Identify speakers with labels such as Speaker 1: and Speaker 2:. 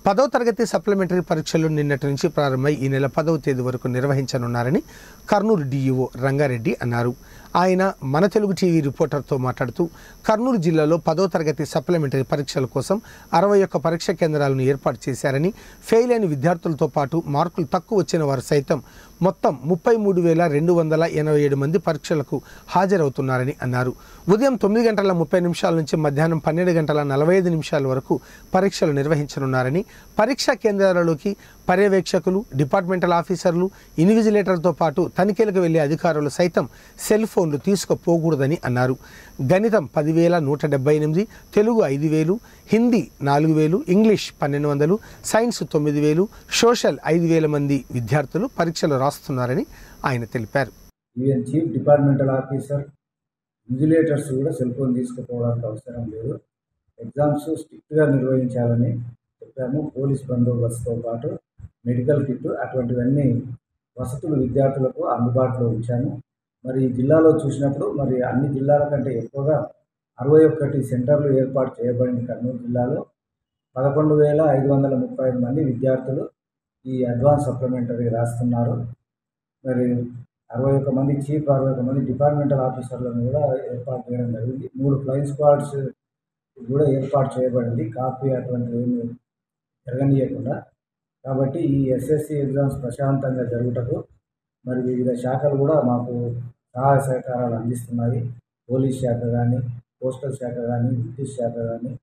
Speaker 1: పదవ తరగతి సప్లిమెంటరీ పరీక్షలు నిన్నటి నుంచి ప్రారంభమై ఈ నెల పదవ తేదీ వరకు నిర్వహించనున్నారని కర్నూలు డీఈఓ రంగారెడ్డి అన్నారు ఆయన మన తెలుగు టీవీ రిపోర్టర్తో మాట్లాడుతూ కర్నూలు జిల్లాలో పదవ తరగతి సప్లిమెంటరీ పరీక్షల కోసం అరవై ఒక్క పరీక్ష కేంద్రాలను ఏర్పాటు చేశారని ఫెయిల్ అయిన విద్యార్థులతో పాటు మార్కులు తక్కువ వచ్చిన వారు సైతం మొత్తం ముప్పై మూడు వేల రెండు వందల ఎనభై ఏడు మంది పరీక్షలకు హాజరవుతున్నారని అన్నారు ఉదయం తొమ్మిది గంటల ముప్పై నిమిషాల నుంచి మధ్యాహ్నం పన్నెండు గంటల నలభై ఐదు నిమిషాల వరకు పరీక్షలు నిర్వహించనున్నారని పరీక్షా కేంద్రాలలోకి పర్యవేక్షకులు డిపార్ట్మెంటల్ ఆఫీసర్లు ఇన్విజిలేటర్తో పాటు తనిఖీలకు వెళ్లే అధికారులు సైతం సెల్ ఫోన్లు తీసుకుపోకూడదని అన్నారు గణితం పదివేల నూట డెబ్బై ఎనిమిది తెలుగు ఐదు వేలు హిందీ నాలుగు వేలు ఇంగ్లీష్ పన్నెండు వందలు సైన్స్ తొమ్మిది వేలు సోషల్ ఐదు వేల మంది విద్యార్థులు పరీక్షలు రాస్తున్నారని ఆయన తెలిపారు
Speaker 2: ఈవెన్ చీఫ్ డిపార్ట్మెంటల్ ఆఫీసర్ విజిలేటర్స్ కూడా సెల్ ఫోన్ తీసుకుపోవడానికి అవసరం లేదు ఎగ్జామ్స్ స్ట్రిక్ట్గా నిర్వహించాలని చెప్పాము పోలీస్ బందోబస్తుతో పాటు మెడికల్ కిట్ అటువంటివన్నీ వసతులు విద్యార్థులకు అందుబాటులో ఉంచాము మరి ఈ జిల్లాలో చూసినప్పుడు మరి అన్ని జిల్లాల కంటే ఎక్కువగా అరవై ఒక్కటి సెంటర్లు ఏర్పాటు చేయబడింది కర్నూలు జిల్లాలో పదకొండు వేల ఐదు వందల ముప్పై ఐదు మంది విద్యార్థులు ఈ అడ్వాన్స్ సప్లిమెంటరీ రాస్తున్నారు మరి అరవై ఒక్క మంది చీఫ్ అరవై ఒక్క మంది డిపార్ట్మెంటల్ ఆఫీసర్లను కూడా ఏర్పాటు చేయడం జరిగింది మూడు ఫ్లయింగ్ స్క్వాడ్స్ కూడా ఏర్పాటు చేయబడింది కాపీ అటువంటివి ఏమి జరగనీయకుండా కాబట్టి ఈ ఎస్ఎస్సి ఎగ్జామ్స్ ప్రశాంతంగా జరుగుటకు మరి వివిధ శాఖలు కూడా మాకు సహాయ సహకారాలు అందిస్తున్నాయి పోలీస్ శాఖ కానీ పోస్టల్ శాఖ కానీ విద్యుత్ శాఖ కానీ